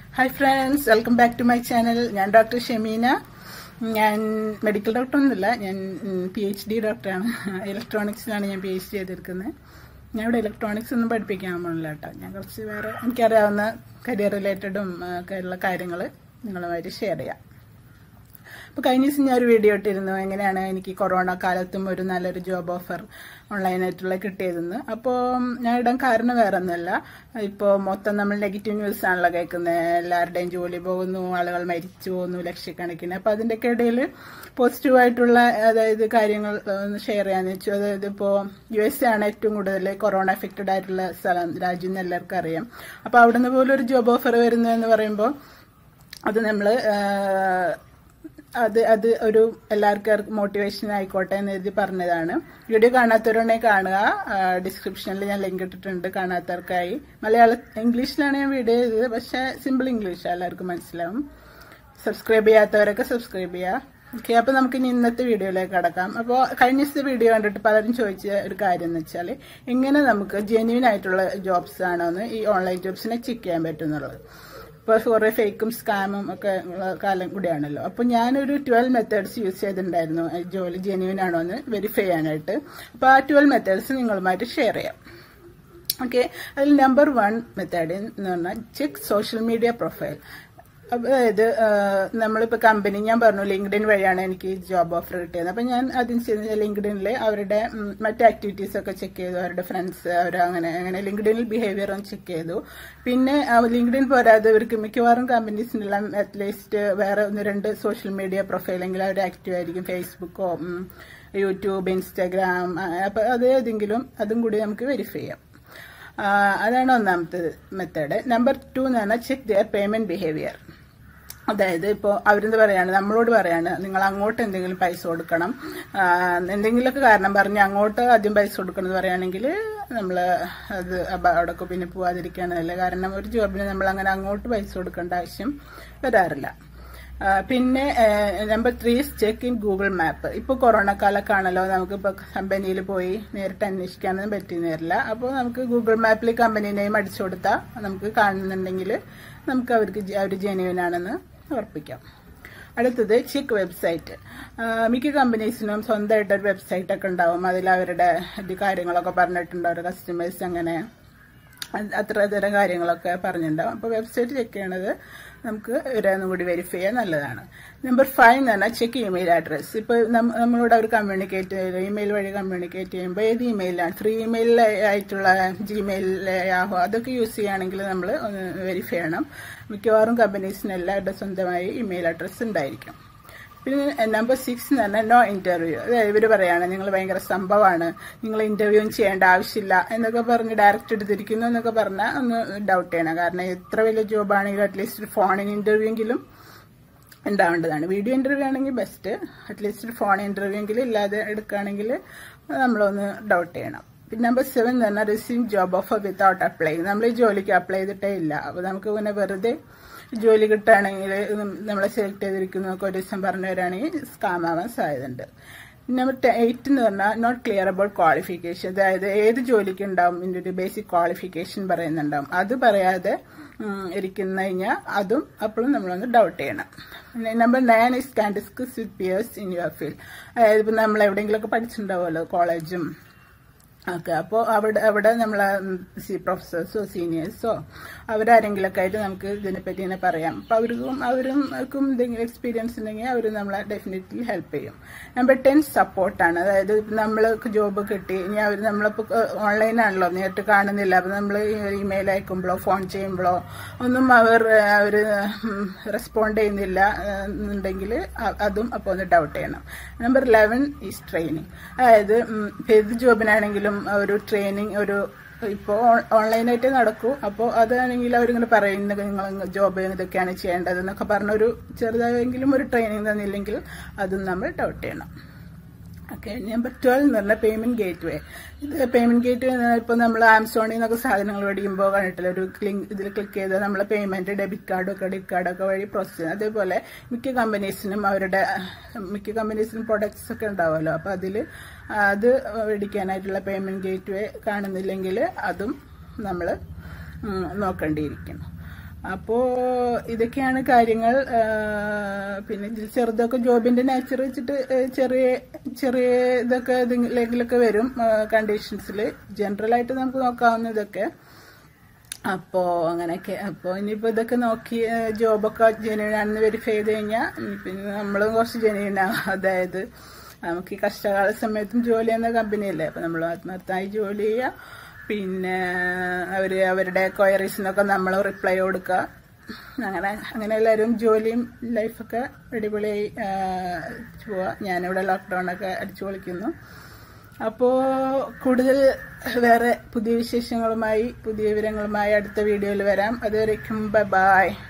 hi friends welcome back to my channel ഞാൻ doctor Shemeena ഞാൻ medical doctor ഒന്നുമില്ല ഞാൻ പി എച്ച് ഡി ഡോക്ടറാണ് ഇലക്ട്രോണിക്സിലാണ് ഞാൻ പി എച്ച് ഡി ചെയ്തിരിക്കുന്നത് ഞാൻ ഇവിടെ ഇലക്ട്രോണിക്സ് ഒന്നും പഠിപ്പിക്കാൻ പോണില്ല കേട്ടോ ഞാൻ കുറച്ച് വേറെ എനിക്കറിയാവുന്ന കരിയർ റിലേറ്റഡും ഒക്കെ ഉള്ള കാര്യങ്ങൾ നിങ്ങളുമായിട്ട് ഷെയർ ചെയ്യാം അപ്പോൾ കഴിഞ്ഞ ദിവസം ഞാൻ ഒരു വീഡിയോ ഇട്ടിരുന്നു എങ്ങനെയാണ് എനിക്ക് കൊറോണ കാലത്തും ഒരു നല്ലൊരു ജോബ് ഓഫർ ഓൺലൈനായിട്ടുള്ള കിട്ടിയതെന്ന് അപ്പോൾ ഞാൻ ഇടാൻ കാരണം വേറെ ഒന്നുമല്ല ഇപ്പോൾ മൊത്തം നമ്മൾ നെഗറ്റീവ് ന്യൂസ് ആണല്ലോ കേൾക്കുന്നത് എല്ലാവരുടെയും ജോലി പോകുന്നു ആളുകൾ മരിച്ചു പോകുന്നു ലക്ഷക്കണക്കിന് അപ്പോൾ അതിൻ്റെയൊക്കെ ഇടയിൽ പോസിറ്റീവായിട്ടുള്ള അതായത് കാര്യങ്ങൾ ഒന്ന് ഷെയർ ചെയ്യാന്ന് വെച്ചു അതായത് ഇപ്പോൾ യു എസ് ആണ് ഏറ്റവും കൂടുതൽ കൊറോണ എഫക്റ്റഡ് ആയിട്ടുള്ള സ്ഥലം രാജ്യം എന്ന് എല്ലാവർക്കും അറിയാം അപ്പോൾ അവിടുന്ന് പോലും ഒരു ജോബ് ഓഫർ വരുന്നു എന്ന് പറയുമ്പോൾ അത് നമ്മൾ അത് അത് ഒരു എല്ലാവർക്കും മോട്ടിവേഷൻ ആയിക്കോട്ടെ എന്ന് എഴുതി പറഞ്ഞതാണ് വീഡിയോ കാണാത്തവരുണ്ടെ കാണുക ഡിസ്ക്രിപ്ഷനിൽ ഞാൻ ലിങ്ക് ഇട്ടിട്ടുണ്ട് കാണാത്തവർക്കായി മലയാള ഇംഗ്ലീഷിലാണ് ഞാൻ വീഡിയോ ചെയ്തത് പക്ഷേ സിമ്പിൾ ഇംഗ്ലീഷ് എല്ലാവർക്കും മനസ്സിലാവും സബ്സ്ക്രൈബ് ചെയ്യാത്തവരൊക്കെ സബ്സ്ക്രൈബ് ചെയ്യുക ഓക്കെ അപ്പോൾ നമുക്ക് ഇനി ഇന്നത്തെ വീഡിയോയിലേക്ക് കടക്കാം അപ്പോൾ കഴിഞ്ഞ ദിവസത്തെ വീഡിയോ കണ്ടിട്ട് പലരും ചോദിച്ച ഒരു കാര്യം എന്ന് വെച്ചാൽ എങ്ങനെ നമുക്ക് ജെന്യൂൻ ആയിട്ടുള്ള ജോബ്സ് ആണോ എന്ന് ഈ ഓൺലൈൻ ജോബ്സിനെ ചെക്ക് ചെയ്യാൻ പറ്റുന്നുള്ളത് ഇപ്പോൾ കുറേ ഫേക്കും സ്കാമും ഒക്കെ ഉള്ള കാലം കൂടിയാണല്ലോ അപ്പോൾ ഞാനൊരു ട്വൽവ് മെത്തേഡ്സ് യൂസ് ചെയ്തിട്ടുണ്ടായിരുന്നു ജോലി ജെന്യൂൻ ആണോ എന്ന് വെരിഫൈ ചെയ്യാനായിട്ട് അപ്പോൾ ആ ട്വൽവ് മെത്തേഡ്സ് നിങ്ങളുമായിട്ട് ഷെയർ ചെയ്യാം ഓക്കെ അതിൽ നമ്പർ വൺ മെത്തേഡ് എന്ന് പറഞ്ഞാൽ ചെക്ക് സോഷ്യൽ മീഡിയ പ്രൊഫൈൽ അതായത് നമ്മളിപ്പോൾ കമ്പനി ഞാൻ പറഞ്ഞു ലിങ്ക്ഡിൻ വഴിയാണ് എനിക്ക് ജോബ് ഓഫർ കിട്ടിയത് അപ്പം ഞാൻ അതിന് ചെയ്ത ലിങ്ക്ഡിനിൽ അവരുടെ മറ്റ് ആക്ടിവിറ്റീസ് ഒക്കെ ചെക്ക് ചെയ്തു അവരുടെ ഫ്രണ്ട്സ് അവർ അങ്ങനെ അങ്ങനെ ലിങ്ക്ഡിനിൽ ബിഹേവിയർ ഒന്ന് ചെക്ക് ചെയ്തു പിന്നെ ലിങ്ക്ഡിൻ പോരാതെ ഇവർക്ക് മിക്കവാറും കമ്പനീസിനെല്ലാം അറ്റ്ലീസ്റ്റ് വേറെ ഒന്ന് രണ്ട് സോഷ്യൽ മീഡിയ പ്രൊഫൈലെങ്കിലും അവർ ആക്റ്റീവ് ആയിരിക്കും ഫേസ്ബുക്കോ യൂട്യൂബ് ഇൻസ്റ്റാഗ്രാം അപ്പം അത് ഏതെങ്കിലും അതും കൂടി നമുക്ക് വെരിഫൈ ചെയ്യാം അതാണ് ഒന്നാമത്തെ മെത്തേഡ് നമ്പർ ടു എന്ന് പറഞ്ഞാൽ ചെക്ക് ദിയർ പേയ്മെന്റ് ബിഹേവിയർ അതായത് ഇപ്പോൾ അവരെന്ത് പറയാണ് നമ്മളോട് പറയാണ് നിങ്ങൾ അങ്ങോട്ട് എന്തെങ്കിലും പൈസ കൊടുക്കണം എന്തെങ്കിലുമൊക്കെ കാരണം പറഞ്ഞ് അങ്ങോട്ട് ആദ്യം പൈസ കൊടുക്കണം എന്ന് പറയുകയാണെങ്കിൽ നമ്മൾ അത് അവിടെയൊക്കെ പിന്നെ പോവാതിരിക്കുകയാണല്ലേ കാരണം ഒരു ജോബിന് നമ്മൾ അങ്ങനെ അങ്ങോട്ട് പൈസ കൊടുക്കേണ്ട ആവശ്യം വരാറില്ല പിന്നെ number three check in Google map ഇപ്പോൾ കൊറോണ കാലൊക്കെ ആണല്ലോ നമുക്ക് ഇപ്പോൾ കമ്പനിയിൽ പോയി നേരിട്ട് അന്വേഷിക്കാനൊന്നും പറ്റുന്നില്ല അപ്പോൾ നമുക്ക് ഗൂഗിൾ മാപ്പിൽ കമ്പനി നെയിം അടിച്ചു കൊടുത്താൽ നമുക്ക് കാണുന്നുണ്ടെങ്കിൽ നമുക്ക് അവർക്ക് അവർ ജെന്യൂൻ ആണെന്ന് ഉറപ്പിക്കാം അടുത്തത് ചെക്ക് വെബ്സൈറ്റ് മിക്ക കമ്പനീസിനും സ്വന്തമായിട്ട് ഒരു വെബ്സൈറ്റ് ഒക്കെ ഉണ്ടാവും അതിൽ അവരുടെ ഇത് കാര്യങ്ങളൊക്കെ പറഞ്ഞിട്ടുണ്ട് അവരുടെ കസ്റ്റമേഴ്സ് അങ്ങനെ അത്ര തരം കാര്യങ്ങളൊക്കെ പറഞ്ഞിട്ടുണ്ടാവും അപ്പോൾ വെബ്സൈറ്റ് ചെക്ക് ചെയ്യണത് നമുക്ക് ഇവരൊന്നും കൂടി വെരിഫൈ ചെയ്യാൻ നല്ലതാണ് നമ്പർ ഫൈവ് എന്ന് പറഞ്ഞാൽ ചെക്ക് ഇമെയിൽ അഡ്രസ്സ് ഇപ്പോൾ നമ്മളോട് അവർ കമ്മ്യൂണിക്കേറ്റ് ചെയ്ത് ഇമെയിൽ വഴി കമ്മ്യൂണിക്കേറ്റ് ചെയ്യുമ്പോൾ ഏത് ഇമെയിലാണ് ഫ്രീ ഇമെയിൽ ആയിട്ടുള്ള ജിമെയിൽ യാഹോ അതൊക്കെ യൂസ് ചെയ്യുകയാണെങ്കിൽ നമ്മൾ ഒന്ന് വെരിഫൈ ചെയ്യണം മിക്കവാറും കമ്പനീസിനെല്ലാം സ്വന്തമായി ഇമെയിൽ അഡ്രസ്സ് ഉണ്ടായിരിക്കും പിന്നെ നമ്പർ സിക്സ് എന്ന് പറഞ്ഞാൽ നോ ഇന്റർവ്യൂ അതായത് ഇവർ പറയാണ് നിങ്ങൾ ഭയങ്കര സംഭവമാണ് നിങ്ങൾ ഇന്റർവ്യൂ ചെയ്യേണ്ട ആവശ്യമില്ല എന്നൊക്കെ പറഞ്ഞ് ഡയറക്റ്റ് എടുത്തിരിക്കുന്നു എന്നൊക്കെ പറഞ്ഞാൽ ഒന്ന് ഡൗട്ട് ചെയ്യണം കാരണം എത്ര വലിയ ജോബാണെങ്കിലും അറ്റ്ലീസ്റ്റ് ഫോണിന് ഇന്റർവ്യൂ എങ്കിലും ഉണ്ടാവേണ്ടതാണ് വീഡിയോ ഇന്റർവ്യൂ ആണെങ്കിൽ ബെസ്റ്റ് അറ്റ്ലീസ്റ്റ് ഫോൺ ഇന്റർവ്യൂ എങ്കിലും ഇല്ലാതെ എടുക്കുകയാണെങ്കിൽ നമ്മളൊന്ന് ഡൗട്ട് ചെയ്യണം പിന്നെ നമ്പർ സെവൻ എന്ന് പറഞ്ഞാൽ receive job offer without apply നമ്മൾ ഈ ജോലിക്ക് അപ്ലൈ ചെയ്തിട്ടേ ഇല്ല അപ്പോൾ നമുക്ക് പിന്നെ വെറുതെ ജോലി കിട്ടുകയാണെങ്കിൽ നമ്മളെ സെലക്ട് ചെയ്തിരിക്കുന്നതൊക്കെ ഒരു ദിവസം പറഞ്ഞു തരാണെങ്കിൽ സ്കാം ആവാൻ സാധ്യതയുണ്ട് നമ്പർ എയ്റ്റ് എന്ന് പറഞ്ഞാൽ നോട്ട് ക്ലിയർ അബൌട്ട് ക്വാളിഫിക്കേഷൻ അതായത് ഏത് ജോലിക്ക് ഉണ്ടാവും ഇതിൻ്റെ ഒരു ബേസിക് ക്വാളിഫിക്കേഷൻ പറയുന്നുണ്ടാവും അത് പറയാതെ ഇരിക്കുന്ന കഴിഞ്ഞാൽ അതും അപ്പോഴും നമ്മളൊന്ന് ഡൗട്ട് ചെയ്യണം number nine is can discuss with peers in your field അതായത് ഇപ്പം നമ്മൾ എവിടെയെങ്കിലുമൊക്കെ പഠിച്ചിട്ടുണ്ടാവുമല്ലോ കോളേജും ഒക്കെ അപ്പോൾ അവിടെ അവിടെ നമ്മൾ സി പ്രൊഫസേഴ്സോ സീനിയേഴ്സോ അവരാരെങ്കിലൊക്കെ ആയിട്ട് നമുക്ക് ഇതിനെപ്പറ്റി ഇങ്ങനെ പറയാം അപ്പോൾ അവർക്കും അവരും അവർക്കും എന്തെങ്കിലും എക്സ്പീരിയൻസ് ഉണ്ടെങ്കിൽ അവർ നമ്മളെ ഡെഫിനറ്റ്ലി ഹെൽപ്പ് ചെയ്യും നമ്പർ ടെൻ സപ്പോർട്ടാണ് അതായത് നമ്മൾ ജോബ് കിട്ടി ഇനി അവർ നമ്മളിപ്പോൾ ഓൺലൈനാണല്ലോ നേരിട്ട് കാണുന്നില്ല അപ്പോൾ നമ്മൾ ഇമെയിൽ അയക്കുമ്പോഴോ ഫോൺ ചെയ്യുമ്പോഴോ ഒന്നും അവർ അവർ റെസ്പോണ്ട് ചെയ്യുന്നില്ല എന്നുണ്ടെങ്കിൽ അതും അപ്പോൾ ഒന്ന് ഡൗട്ട് ചെയ്യണം നമ്പർ ലെവൻ ഈസ് ട്രെയിനിങ് അതായത് ഏത് ജോബിനാണെങ്കിലും ഒരു ട്രെയിനിങ് ഒരു ഇപ്പോൾ ഓൺലൈനായിട്ട് നടക്കൂ അപ്പോൾ അതാണെങ്കിൽ അവരിങ്ങനെ പറയുന്നത് നിങ്ങൾ ജോബ് ഇതൊക്കെയാണ് ചെയ്യേണ്ടത് എന്നൊക്കെ പറഞ്ഞൊരു ചെറുതായെങ്കിലും ഒരു ട്രെയിനിങ് തന്നില്ലെങ്കിൽ അതും നമ്മൾ ഡൗട്ട് ചെയ്യണം ഓക്കെ നമ്പർ ട്വൽവ് എന്ന് പറഞ്ഞാൽ പേയ്മെന്റ് ഗേറ്റ് വേ ഇത് പേയ്മെന്റ് ഗേറ്റ് വേ ഇപ്പോൾ നമ്മൾ ആമസോണിൽ നിന്നൊക്കെ സാധനങ്ങൾ മേടിക്കുമ്പോൾ കണ്ടിട്ടില്ല ഒരു ലിങ്ക് ഇതിൽ ക്ലിക്ക് ചെയ്ത് നമ്മൾ പേയ്മെന്റ് ഡെബിറ്റ് കാർഡോ ക്രെഡിറ്റ് കാർഡൊക്കെ വഴി പ്രോസസ് ചെയ്യും അതേപോലെ മിക്ക കമ്പനീസിനും അവരുടെ മിക്ക കമ്പനീസിനും പ്രൊഡക്ട്സ് ഒക്കെ ഉണ്ടാവുമല്ലോ അപ്പോൾ അതിൽ അത് മേടിക്കാനായിട്ടുള്ള പേയ്മെന്റ് ഗേറ്റ് വേ കാണുന്നില്ലെങ്കിൽ അതും നമ്മൾ നോക്കേണ്ടിയിരിക്കണം അപ്പോൾ ഇതൊക്കെയാണ് കാര്യങ്ങൾ ആ, പിന്നെ ഇതിൽ ചെറുതൊക്കെ ജോബിന്റെ നേച്ചർ വെച്ചിട്ട് ഏ, ചെറിയ ചെറിയ ഇതൊക്കെ ഇതിലെങ്കിലൊക്കെ വരും കണ്ടീഷൻസിൽ ജനറൽ ആയിട്ട് നമുക്ക് നോക്കാവുന്ന ഇതൊക്കെ അപ്പോ അങ്ങനെയൊക്കെ അപ്പോൾ ഇനിയിപ്പോൾ ഇതൊക്കെ നോക്കി ഏഹ്, ജോബൊക്കെ ജെന്യൂൻ ആണെന്ന് വെരിഫൈ ചെയ്ത് കഴിഞ്ഞാൽ പിന്നെ നമ്മളും കുറച്ച് ജെന്യൂൻ ആവും അതായത് നമുക്ക് ഈ കഷ്ടകാല സമയത്തും ജോലി ചെയ്യുന്ന കമ്പനിയല്ലേ അപ്പോൾ നമ്മൾ ആത്മാർത്ഥമായി ജോലി ചെയ്യുക പിന്നെ അവർ അവരുടെ ക്വയറീസിനൊക്കെ നമ്മൾ റിപ്ലൈ കൊടുക്കുക അങ്ങനെ അങ്ങനെ എല്ലാവരും ജോലിയും ലൈഫൊക്കെ അടിപൊളിയായി പോവുക ഞാനിവിടെ ലോക്ക്ഡൗണൊക്കെ അടിച്ചു പൊളിക്കുന്നു അപ്പോൾ കൂടുതൽ വേറെ പുതിയ വിശേഷങ്ങളുമായി പുതിയ വിവരങ്ങളുമായി അടുത്ത വീഡിയോയിൽ വരാം അതുവരേക്കും ബൈ